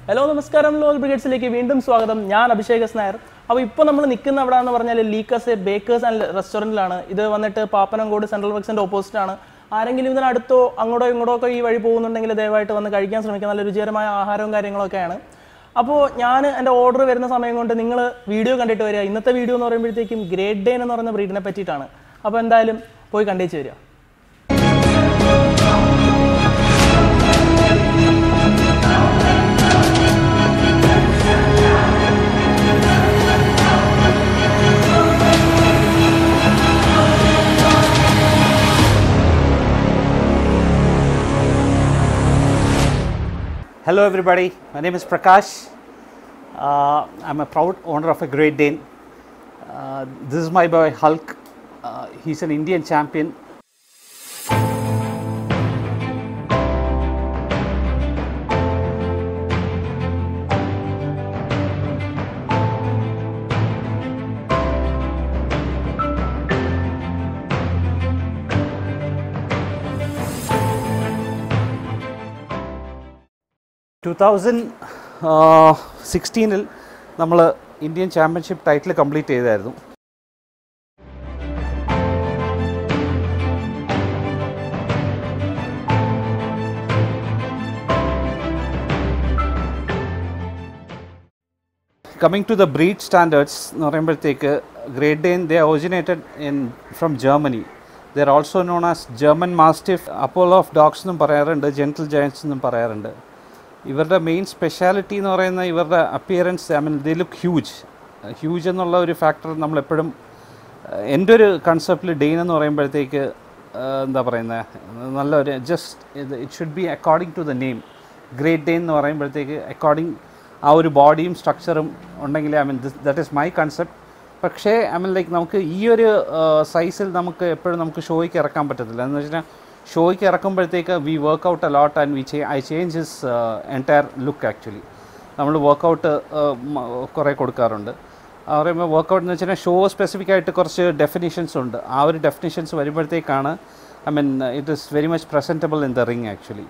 Hello നമസ്കാരം ലോൽ ബ്രിഗേഡ്സിലേക്ക് വീണ്ടും സ്വാഗതം ഞാൻ അഭിഷേക് എസ് നായർ അപ്പോൾ ഇപ്പോൾ നമ്മൾ നിൽക്കുന്ന അവിടെ എന്ന് പറഞ്ഞാൽ ലീക്കസ് ബേക്കേഴ്സ് ആൻഡ് റെസ്റ്റോറൻറ്റിലാണ് ഇത് വന്നിട്ട് പാപ്പനംകോട് സെൻട്രൽ വർക്സിൻ്റെ ഓപ്പോസിറ്റ് ആണ് ആരെങ്കിലും ഇതിനടുത്തോ അങ്ങോട്ടോ ഇങ്ങോട്ടോ ഒക്കെ ഈ വഴി പോകുന്നുണ്ടെങ്കിൽ ദയവായിട്ട് വന്ന് കഴിക്കാൻ ശ്രമിക്കുക നല്ല രുചികരമായ ആഹാരവും കാര്യങ്ങളൊക്കെയാണ് അപ്പോൾ ഞാൻ എൻ്റെ ഓർഡർ വരുന്ന സമയം കൊണ്ട് നിങ്ങൾ വീഡിയോ കണ്ടിട്ട് വരിക ഇന്നത്തെ വീഡിയോ എന്ന് പറയുമ്പോഴത്തേക്കും ഗ്രേറ്റ് ഡേ എന്ന് പറയുന്ന ബ്രീഡിനെ പറ്റിയിട്ടാണ് അപ്പോൾ എന്തായാലും പോയി കണ്ടേച്ച് വരിക Hello, everybody. My name is Prakash. Uh, I'm a proud owner of a Great Dane. Uh, this is my boy Hulk. Uh, he's an Indian champion. Two thousand സിക്സ്റ്റീനിൽ നമ്മൾ ഇന്ത്യൻ ചാമ്പ്യൻഷിപ്പ് ടൈറ്റിൽ കംപ്ലീറ്റ് ചെയ്തായിരുന്നു coming to the breed standards എന്ന് പറയുമ്പോഴത്തേക്ക് Great Dane they originated in from Germany there also known as German mastiff Apollo of dogs എന്നും പറയാറുണ്ട് gentle giants എന്നും പറയാറുണ്ട് ഇവരുടെ മെയിൻ സ്പെഷ്യാലിറ്റി എന്ന് പറയുന്ന ഇവരുടെ appearance I mean they look huge huge എന്നുള്ള ഒരു ഫാക്ടർ നമ്മളെപ്പോഴും എൻ്റെ ഒരു കൺസെപ്റ്റിൽ ഡെയിൻ എന്ന് പറയുമ്പോഴത്തേക്ക് ഏഹ്, എന്താ പറയുന്നത് നല്ലൊരു ജസ്റ്റ് ഇത് it should be according to the name Great Dane എന്ന് പറയുമ്പോഴത്തേക്ക് അക്കോർഡിംഗ് ആ ഒരു ബോഡിയും സ്ട്രക്ചറും ഉണ്ടെങ്കിൽ I mean that is my concept പക്ഷേ ഐ മീൻ ലൈക്ക് നമുക്ക് ഈ ഒരു സൈസിൽ നമുക്ക് എപ്പോഴും നമുക്ക് ഷോയ്ക്ക് ഇറക്കാൻ പറ്റത്തില്ല എന്ന് വെച്ചാൽ ഷോയ്ക്ക് ഇറക്കുമ്പോഴത്തേക്ക് we work out a lot and we ചേ I change his entire look actually നമ്മൾ വർക്കൗട്ട് കുറേ കൊടുക്കാറുണ്ട് ആ പറയുമ്പോൾ വർക്കൗട്ട് എന്ന് വെച്ചാൽ ഷോ സ്പെസിഫിക് ആയിട്ട് കുറച്ച് ഡെഫിനിഷൻസ് ഉണ്ട് ആ ഒരു ഡെഫിനിഷൻസ് വരുമ്പോഴത്തേക്കാണ് I mean it is very much presentable in the ring actually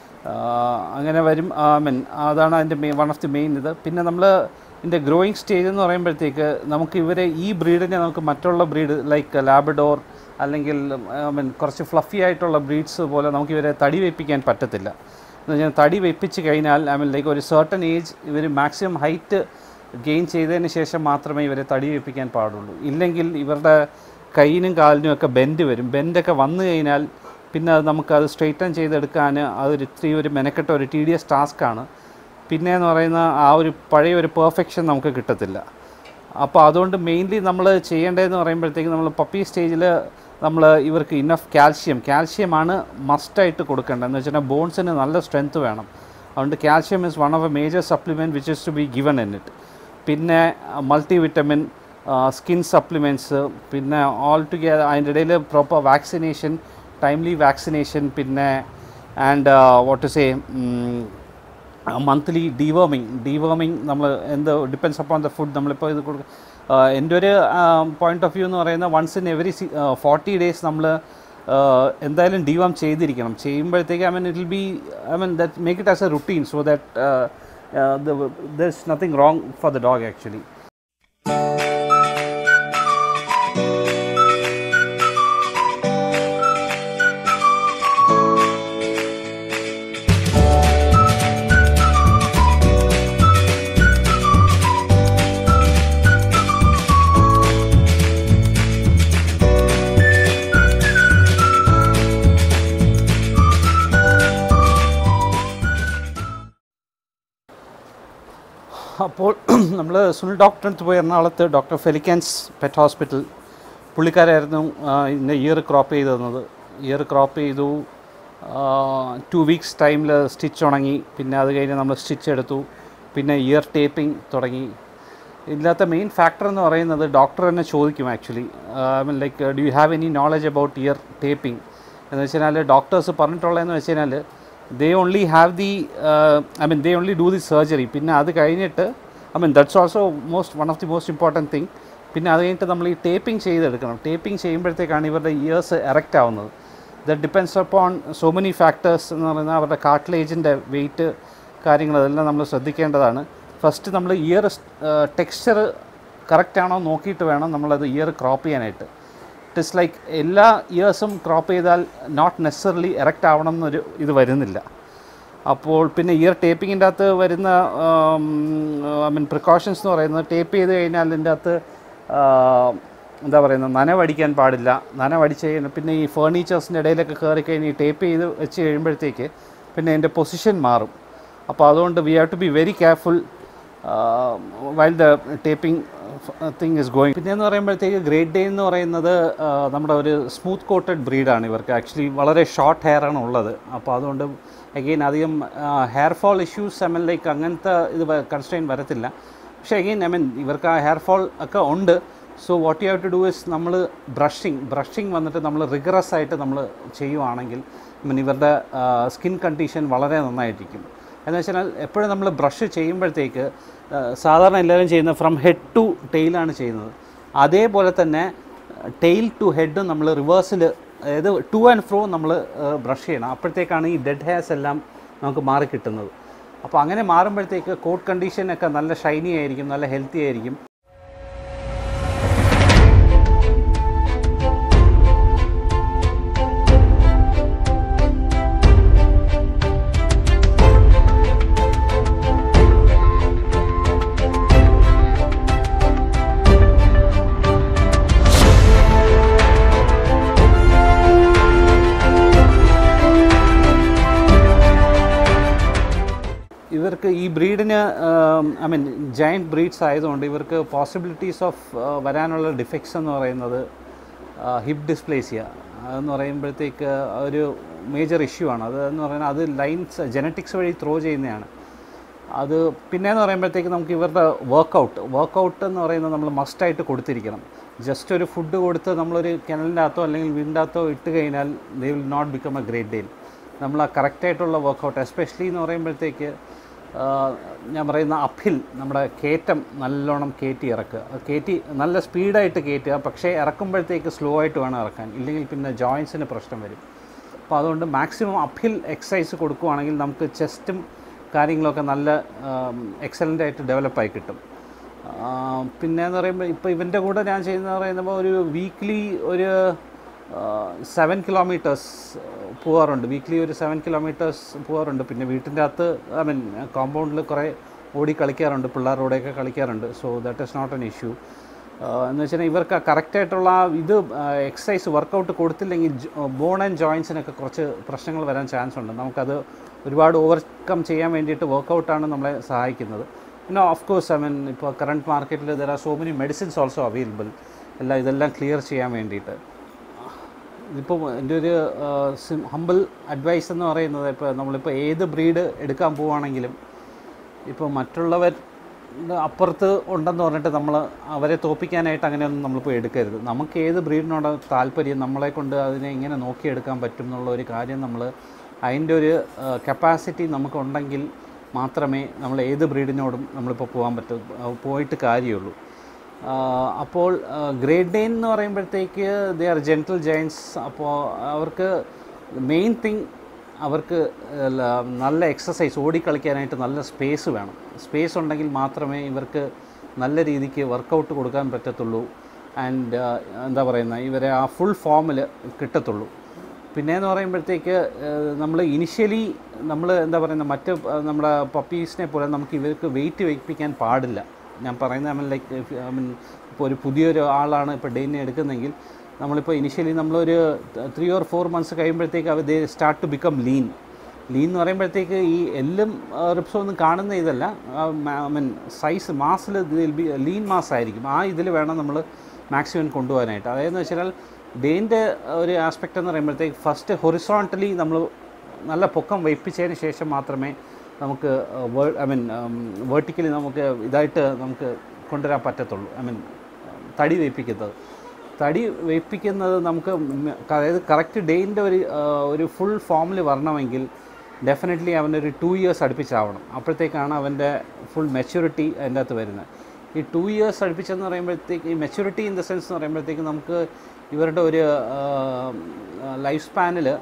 അങ്ങനെ വരും ഐ മീൻ അതാണ് അതിൻ്റെ main one of the main ഇത് പിന്നെ നമ്മൾ ഇതിൻ്റെ ഗ്രോയിങ് സ്റ്റേജ് എന്ന് പറയുമ്പോഴത്തേക്ക് നമുക്ക് ഇവരെ ഈ ബ്രീഡിനെ നമുക്ക് മറ്റുള്ള ബ്രീഡ് ലൈക്ക് ലാബഡോർ അല്ലെങ്കിൽ ഐ മീൻ കുറച്ച് ഫ്ലഫി ആയിട്ടുള്ള ബ്രീഡ്സ് പോലെ നമുക്ക് ഇവരെ തടി വെപ്പിക്കാൻ പറ്റത്തില്ല എന്ന് വെച്ചാൽ തടി വെപ്പിച്ച് കഴിഞ്ഞാൽ ഐ മീൻ ലൈക്ക് ഒരു സർട്ടൺ ഏജ് ഇവർ മാക്സിമം ഹൈറ്റ് ഗെയിൻ ചെയ്തതിന് ശേഷം മാത്രമേ ഇവരെ തടി വെപ്പിക്കാൻ പാടുള്ളൂ ഇല്ലെങ്കിൽ ഇവരുടെ കൈയിനും കാലിനും ഒക്കെ ബെൻഡ് വരും ബെൻഡൊക്കെ വന്നു കഴിഞ്ഞാൽ പിന്നെ അത് നമുക്കത് സ്ട്രെയിറ്റൻ ചെയ്തെടുക്കാൻ അതൊരു ഇത്തിരി ഒരു മെനക്കെട്ട ഒരു ടി ഡി എസ് ടാസ്ക്കാണ് പിന്നെ എന്ന് പറയുന്ന ആ ഒരു പഴയ ഒരു പെർഫെക്ഷൻ നമുക്ക് കിട്ടത്തില്ല അപ്പോൾ അതുകൊണ്ട് മെയിൻലി നമ്മൾ ചെയ്യേണ്ടതെന്ന് പറയുമ്പോഴത്തേക്ക് നമ്മൾ പപ്പി സ്റ്റേജിൽ നമ്മൾ ഇവർക്ക് ഇന്നഫ് കാൽഷ്യം കാൽഷ്യമാണ് മസ്റ്റായിട്ട് കൊടുക്കേണ്ടത് എന്ന് വെച്ചാൽ ബോൺസിന് നല്ല സ്ട്രെങ്ത് വേണം അതുകൊണ്ട് calcium is one of a major supplement which is to be given in it പിന്നെ മൾട്ടി വിറ്റമിൻ സ്കിൻ സപ്ലിമെൻറ്റ്സ് പിന്നെ ഓൾ ടുഗെദർ അതിൻ്റെ ഇടയിൽ പ്രോപ്പർ വാക്സിനേഷൻ ടൈംലി വാക്സിനേഷൻ പിന്നെ and what to say monthly deworming deworming നമ്മൾ എന്ത് depends upon the food നമ്മളിപ്പോൾ ഇത് കൊടുക്കുക എൻ്റെ ഒരു പോയിന്റ് ഓഫ് വ്യൂ എന്ന് പറയുന്നത് once in every forty days നമ്മൾ എന്തായാലും ഡീവാം ചെയ്തിരിക്കണം ചെയ്യുമ്പോഴത്തേക്ക് I mean it will be I mean that make it as a routine so that there is nothing wrong for the dog actually അപ്പോൾ നമ്മൾ സുനിൽ ഡോക്ടറെ അടുത്ത് പോയി എറണാകുളത്ത് ഡോക്ടർ ഫെലിക്കാൻസ് പെറ്റ് ഹോസ്പിറ്റൽ പുള്ളിക്കാരായിരുന്നു ഇന്ന് ഇയർ ക്രോപ്പ് ചെയ്ത് തന്നത് ഇയർ ക്രോപ്പ് ചെയ്തു ടു വീക്സ് ടൈമിൽ സ്റ്റിച്ച് ഉണങ്ങി പിന്നെ അത് കഴിഞ്ഞ് നമ്മൾ സ്റ്റിച്ച് എടുത്തു പിന്നെ ഇയർ ടേപ്പിംഗ് തുടങ്ങി ഇതിനകത്തെ മെയിൻ ഫാക്ടർ എന്ന് പറയുന്നത് ഡോക്ടർ തന്നെ ചോദിക്കും actually I mean like do you have any knowledge about ear taping എന്ന് വെച്ച് കഴിഞ്ഞാൽ ഡോക്ടേഴ്സ് പറഞ്ഞിട്ടുള്ളതെന്ന് വെച്ച് കഴിഞ്ഞാൽ they only have the I mean they only do the surgery പിന്നെ അത് കഴിഞ്ഞിട്ട് I mean that's also most one of the most important thing പിന്നെ അത് കഴിഞ്ഞിട്ട് നമ്മൾ ഈ ടേപ്പിംഗ് ചെയ്തെടുക്കണം ടേപ്പിംഗ് ചെയ്യുമ്പോഴത്തേക്കാണ് ഇവരുടെ ഇയേഴ്സ് എറക്റ്റ് ആവുന്നത് the depends upon so many factors എന്ന് പറയുന്നത് അവരുടെ കാർട്ടിലേജിൻ്റെ വെയിറ്റ് കാര്യങ്ങൾ അതെല്ലാം നമ്മൾ ശ്രദ്ധിക്കേണ്ടതാണ് ഫസ്റ്റ് നമ്മൾ ഇയർ ടെക്സ്ചർ കറക്റ്റാണോ നോക്കിയിട്ട് വേണം നമ്മളത് ഇയർ ക്രോപ്പ് ചെയ്യാനായിട്ട് ഇറ്റ് ഇസ് ലൈക്ക് എല്ലാ ഇയേഴ്സും ക്രോപ്പ് ചെയ്താൽ നോട്ട് നെസസറിലി എറക്റ്റ് ആവണം എന്നൊരു ഇത് വരുന്നില്ല അപ്പോൾ പിന്നെ ഇയർ ടേപ്പിങ്ങിൻ്റെ അകത്ത് വരുന്ന ഐ മീൻ പ്രിക്കോഷൻസ് എന്ന് പറയുന്നത് ടേപ്പ് ചെയ്ത് കഴിഞ്ഞാൽ അതിൻ്റെ അകത്ത് ആ, എന്താ പറയുന്നത് നനവടിക്കാൻ പാടില്ല നനവടിച്ച് കഴിഞ്ഞാൽ പിന്നെ ഈ ഫേർണിച്ചേഴ്സിൻ്റെ ഇടയിലൊക്കെ കയറി കഴിഞ്ഞ് ഈ ടേപ്പ് ചെയ്ത് വെച്ച് കഴിയുമ്പോഴത്തേക്ക് പിന്നെ അതിൻ്റെ പൊസിഷൻ മാറും അപ്പോൾ അതുകൊണ്ട് we have to be very careful while the taping thing is going പിന്നെ എന്ന് പറയുമ്പോഴത്തേക്ക് ഗ്രേറ്റ് ഡേ എന്ന് പറയുന്നത് ആ, നമ്മുടെ ഒരു സ്മൂത്ത് കോട്ടഡ് ബ്രീഡാണ് ഇവർക്ക് ആക്ച്വലി വളരെ ഷോർട്ട് ഹെയർ ആണ് ഉള്ളത് അപ്പോൾ അതുകൊണ്ട് അഗെയിൻ അധികം hair fall issues I mean like അങ്ങനത്തെ ഇത് കൺസ്ട്രെയിൻ വരത്തില്ല പക്ഷേ അഗെയിൻ ഐ മീൻ ഇവർക്ക് ആ ഹെയർ ഫോൾ ഒക്കെ ഉണ്ട് so what you have to do is നമ്മൾ ബ്രഷിങ് ബ്രഷിങ് വന്നിട്ട് നമ്മൾ റിഗറസ് ആയിട്ട് നമ്മൾ ചെയ്യുവാണെങ്കിൽ ഐ മീൻ ഇവരുടെ സ്കിൻ കണ്ടീഷൻ വളരെ നന്നായിട്ടിരിക്കും എന്ന് വെച്ചാൽ എപ്പോഴും നമ്മൾ ബ്രഷ് ചെയ്യുമ്പോഴത്തേക്ക് ആ, സാധാരണ എല്ലാവരും ചെയ്യുന്ന ഫ്രം ഹെഡ് ടു ടെയിലാണ് ചെയ്യുന്നത് അതേപോലെ തന്നെ ടെയിൽ ടു ഹെഡ് നമ്മൾ റിവേഴ്സിൽ അതായത് ടു ആൻഡ് ഫ്രോ നമ്മൾ ബ്രഷ് ചെയ്യണം അപ്പോഴത്തേക്കാണ് ഈ ഡെഡ് ഹെയർസ് എല്ലാം നമുക്ക് മാറി കിട്ടുന്നത് അപ്പോൾ അങ്ങനെ മാറുമ്പോഴത്തേക്ക് കോട്ട് കണ്ടീഷനൊക്കെ നല്ല ഷൈനി ആയിരിക്കും നല്ല ഹെൽത്തി ആയിരിക്കും ഇവർക്ക് ഈ ബ്രീഡിന് ഐ മീൻ ജയൻറ്റ് ബ്രീഡ്സ് ആയതുകൊണ്ട് ഇവർക്ക് പോസിബിലിറ്റീസ് ഓഫ് വരാനുള്ള ഡിഫക്ട്സ് എന്ന് പറയുന്നത് ഹിപ്പ് ഡിസ്പ്ലേസിയ അതെന്ന് പറയുമ്പോഴത്തേക്ക് ഒരു മേജർ ഇഷ്യൂ ആണ് അത് എന്ന് പറയുന്നത് അത് ലൈൻസ് ജനറ്റിക്സ് വഴി ത്രോ ചെയ്യുന്നതാണ് അത് പിന്നെയെന്ന് പറയുമ്പോഴത്തേക്ക് നമുക്ക് ഇവരുടെ വർക്കൗട്ട് വർക്കൗട്ട് എന്ന് പറയുന്നത് നമ്മൾ മസ്റ്റായിട്ട് കൊടുത്തിരിക്കണം ജസ്റ്റ് ഒരു ഫുഡ് കൊടുത്ത് നമ്മളൊരു കിണലിൻ്റെ അകത്തോ അല്ലെങ്കിൽ വീടിൻ്റെ അകത്തോ ഇട്ട് കഴിഞ്ഞാൽ they will not become a Great Dane നമ്മൾ ആ കറക്റ്റായിട്ടുള്ള വർക്കൗട്ട് എസ്പെഷ്യലി എന്ന് പറയുമ്പോഴത്തേക്ക് ആ, ഞാൻ പറയുന്ന അപ്പിൽ നമ്മുടെ കയറ്റം നല്ലോണം കയറ്റി ഇറക്കുക അത് കയറ്റി നല്ല സ്പീഡായിട്ട് കയറ്റുക പക്ഷേ ഇറക്കുമ്പോഴത്തേക്ക് സ്ലോ ആയിട്ട് വേണം ഇറക്കാൻ ഇല്ലെങ്കിൽ പിന്നെ ജോയിൻസിന് പ്രശ്നം വരും അപ്പോൾ അതുകൊണ്ട് മാക്സിമം അപ്പിൽ എക്സസൈസ് കൊടുക്കുവാണെങ്കിൽ നമുക്ക് ചെസ്റ്റും കാര്യങ്ങളൊക്കെ നല്ല എക്സലൻ്റ് ആയിട്ട് ഡെവലപ്പായി കിട്ടും ആ, പിന്നെന്ന് പറയുമ്പോൾ ഇപ്പോൾ ഇവൻ്റെ കൂടെ ഞാൻ ചെയ്യുന്നത് പറയുമ്പോൾ ഒരു വീക്ക്ലി ഒരു സെവൻ കിലോമീറ്റേഴ്സ് പോകാറുണ്ട് വീക്ക്ലി ഒരു സെവൻ കിലോമീറ്റേഴ്സ് പോകാറുണ്ട് പിന്നെ വീട്ടിൻ്റെ അകത്ത് ഐ മീൻ കോമ്പൗണ്ടിൽ കുറേ ഓടി കളിക്കാറുണ്ട് പിള്ളേരോടെയൊക്കെ കളിക്കാറുണ്ട് so that is not an issue എന്ന് വെച്ചാൽ ഇവർക്ക് കറക്റ്റായിട്ടുള്ള ആ ഇത് എക്സസൈസ് വർക്കൗട്ട് കൊടുത്തില്ലെങ്കിൽ ബോൺ ആൻഡ് ജോയിൻസിനൊക്കെ കുറച്ച് പ്രശ്നങ്ങൾ വരാൻ ചാൻസ് ഉണ്ട് നമുക്കത് ഒരുപാട് ഓവർകം ചെയ്യാൻ വേണ്ടിയിട്ട് വർക്കൗട്ടാണ് നമ്മളെ സഹായിക്കുന്നത് പിന്നെ ഓഫ് കോഴ്സ് ഐ മീൻ ഇപ്പോൾ കറണ്ട് മാർക്കറ്റിൽ there are so many medicines also available എല്ലാം ഇതെല്ലാം ക്ലിയർ ചെയ്യാൻ വേണ്ടിയിട്ട് ഇതിപ്പോൾ എൻ്റെ ഒരു ഹമ്പിൾ അഡ്വൈസ് എന്ന് പറയുന്നത് ഇപ്പോൾ നമ്മളിപ്പോൾ ഏത് ബ്രീഡ് എടുക്കാൻ പോവുകയാണെങ്കിലും ഇപ്പോൾ മറ്റുള്ളവർ അപ്പുറത്ത് ഉണ്ടെന്ന് പറഞ്ഞിട്ട് നമ്മൾ അവരെ തോപ്പിക്കാനായിട്ട് അങ്ങനെയൊന്നും നമ്മളിപ്പോൾ എടുക്കരുത് നമുക്ക് ഏത് ബ്രീഡിനോട് താല്പര്യം നമ്മളെ കൊണ്ട് അതിനെ എങ്ങനെ നോക്കിയെടുക്കാൻ പറ്റും എന്നുള്ള ഒരു കാര്യം നമ്മൾ അതിൻ്റെ ഒരു കപ്പാസിറ്റി നമുക്കുണ്ടെങ്കിൽ മാത്രമേ നമ്മൾ ഏത് ബ്രീഡിനോടും നമ്മളിപ്പോൾ പോകാൻ പറ്റൂ ആ, പോയിട്ട് കാര്യമുള്ളൂ ആഹ് അപ്പോൾ ഗ്രേറ്റ് ഡെയിൻ എന്ന് പറയുമ്പോഴത്തേക്ക് ദേ ആർ ജെൻറ്റൽ ജയൻസ് അപ്പോൾ അവർക്ക് മെയിൻ തിങ് അവർക്ക് ല- നല്ല എക്സസൈസ് ഓടിക്കളിക്കാനായിട്ട് നല്ല സ്പേസ് വേണം സ്പേസ് ഉണ്ടെങ്കിൽ മാത്രമേ ഇവർക്ക് നല്ല രീതിക്ക് വർക്കൗട്ട് കൊടുക്കാൻ പറ്റത്തുള്ളൂ ആൻഡ് എന്താ പറയുന്നത് ഇവരെ ആ ഫുൾ ഫോമിൽ കിട്ടത്തുള്ളൂ പിന്നെയെന്ന് പറയുമ്പോഴത്തേക്ക് നമ്മൾ ഇനിഷ്യലി നമ്മൾ എന്താ പറയുന്നത് മറ്റ് ആ, നമ്മുടെ പപ്പീസിനെ പോലെ നമുക്ക് ഇവർക്ക് വെയിറ്റ് വയ്പ്പിക്കാൻ പാടില്ല ഞാൻ പറയുന്നത് I mean like I mean ഇപ്പോൾ ഒരു പുതിയൊരു ആളാണ് ഇപ്പോൾ ഡെയിനെ എടുക്കുന്നെങ്കിൽ നമ്മളിപ്പോൾ ഇനിഷ്യലി നമ്മളൊരു ത്രീ ഓർ ഫോർ മന്ത്സ് കഴിയുമ്പോഴത്തേക്ക് അവർ they start to become lean lean എന്ന് പറയുമ്പോഴത്തേക്ക് ഈ എല്ലും റിപ്സും ഒന്നും കാണുന്ന ഇതല്ല I mean size muscle be lean mass ആയിരിക്കും ആ ഇതിൽ വേണം നമ്മൾ മാക്സിമം കൊണ്ടുപോകാനായിട്ട് അതായത് വെച്ചാൽ ഡെയിൻ്റെ ഒരു ആസ്പെക്റ്റ് എന്ന് പറയുമ്പോഴത്തേക്ക് ഫസ്റ്റ് ഹൊറിസോണ്ടലി നമ്മൾ നല്ല പൊക്കം വയ്പ്പിച്ചതിന് ശേഷം മാത്രമേ നമുക്ക് ഐ മീൻ വേർട്ടിക്കലി നമുക്ക് ഇതായിട്ട് നമുക്ക് കൊണ്ടുവരാൻ പറ്റത്തുള്ളൂ ഐ മീൻ തടി വയ്പ്പിക്കുന്നത് തടി വയ്പ്പിക്കുന്നത് നമുക്ക് മ- അതായത് കറക്റ്റ് ഡേയിൻ്റെ ഒരു ആ, ഒരു ഫുൾ ഫോമിൽ വരണമെങ്കിൽ ഡെഫിനറ്റ്ലി അവനൊരു ടു ഇയേഴ്സ് അടുപ്പിച്ചാവണം അപ്പോഴത്തേക്കാണ് അവൻ്റെ ഫുൾ മെച്യൂരിറ്റി അതിൻ്റെ അകത്ത് വരുന്നത് ഈ ടു ഇയേഴ്സ് അടുപ്പിച്ചെന്ന് പറയുമ്പോഴത്തേക്ക് ഈ മെച്യൂരിറ്റി ഇൻ ദ സെൻസ് എന്ന് പറയുമ്പോഴത്തേക്ക് നമുക്ക് ഇവരുടെ ഒരു ലൈഫ് സ്പാനിൽ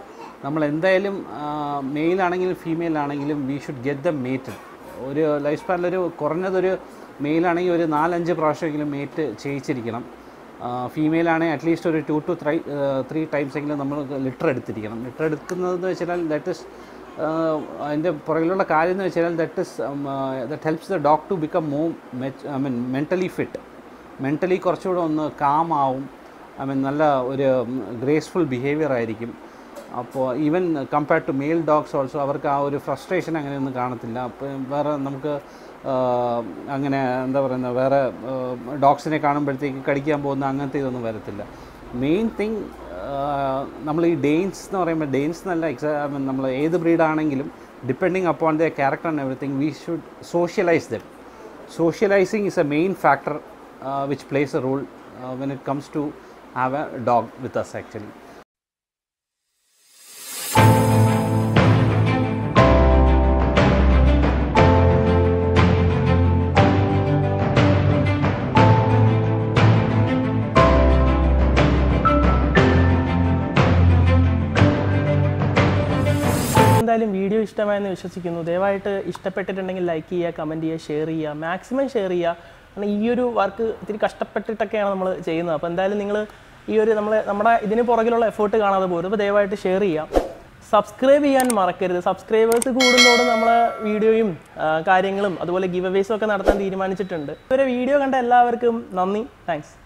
നമ്മൾ എന്തായാലും മെയിൽ ആണെങ്കിലും ഫീമെയിൽ ആണെങ്കിലും we should get the mated ഒരു ലൈഫ് സ്പാനിലൊരു കുറഞ്ഞതൊരു മെയിലാണെങ്കിൽ ഒരു നാലഞ്ച് പ്രാവശ്യമെങ്കിലും മേറ്റ് ചെയ്യിച്ചിരിക്കണം ഫീമെയിൽ ആണെങ്കിൽ അറ്റ്ലീസ്റ്റ് ഒരു two two three three times എങ്കിലും നമ്മൾ ലിറ്റർ എടുത്തിരിക്കണം ലിറ്റർ എടുക്കുന്നതെന്ന് വെച്ചാൽ ദാറ്റ് ഇസ് അതിൻ്റെ പുറകിലുള്ള കാര്യം എന്ന് വെച്ചാൽ that is that helps the dog to become more I mean mentally fit mentally കുറച്ചുകൂടെ ഒന്ന് കാം ആവും ഐ മീൻ നല്ല ഒരു ഗ്രേസ്ഫുൾ ബിഹേവിയർ ആയിരിക്കും അപ്പോൾ even compared to male dogs also അവർക്ക് ആ ഒരു ഫ്രസ്ട്രേഷൻ അങ്ങനെയൊന്നും കാണത്തില്ല അപ്പോൾ വേറെ നമുക്ക് ആ, അങ്ങനെ എന്താ പറയുന്നത് വേറെ ഡോഗ്സിനെ കാണുമ്പോഴത്തേക്ക് കടിക്കാൻ പോകുന്ന അങ്ങനത്തെ ഇതൊന്നും വരത്തില്ല മെയിൻ തിങ് നമ്മൾ ഈ ഡെയിൻസ് എന്ന് പറയുമ്പോൾ ഡെയിൻസ് എന്നല്ല എക്സാ നമ്മൾ ഏത് ബ്രീഡാണെങ്കിലും depending upon the character and everything we should socialise them socializing is a main factor uh, which plays a role uh, when it comes to have a dog with us actually എന്തായാലും video ഇഷ്ടമായെന്ന് വിശ്വസിക്കുന്നു ദയവായിട്ട് ഇഷ്ടപ്പെട്ടിട്ടുണ്ടെങ്കിൽ like ചെയ്യുക comment ചെയ്യുക share ചെയ്യുക maximum share ചെയ്യുക കാരണം ഈ ഒരു വർക്ക് ഇത്തിരി കഷ്ടപ്പെട്ടിട്ടൊക്കെയാണ് നമ്മൾ ചെയ്യുന്നത് അപ്പോൾ എന്തായാലും നിങ്ങൾ ഈ ഒരു നമ്മൾ നമ്മുടെ ഇതിന് പുറകിലുള്ള എഫേർട്ട് കാണാതെ പോരും അപ്പോൾ ദയവായിട്ട് ഷെയർ ചെയ്യുക സബ്സ്ക്രൈബ് ചെയ്യാൻ മറക്കരുത് സബ്സ്ക്രൈബേഴ്സ് കൂടുന്നതോടെ നമ്മളെ വീഡിയോയും ആ, കാര്യങ്ങളും അതുപോലെ ഗിവ് അവേസും ഒക്കെ നടത്താൻ തീരുമാനിച്ചിട്ടുണ്ട് ഇവരെ വീഡിയോ കണ്ട എല്ലാവർക്കും നന്ദി താങ്ക്സ്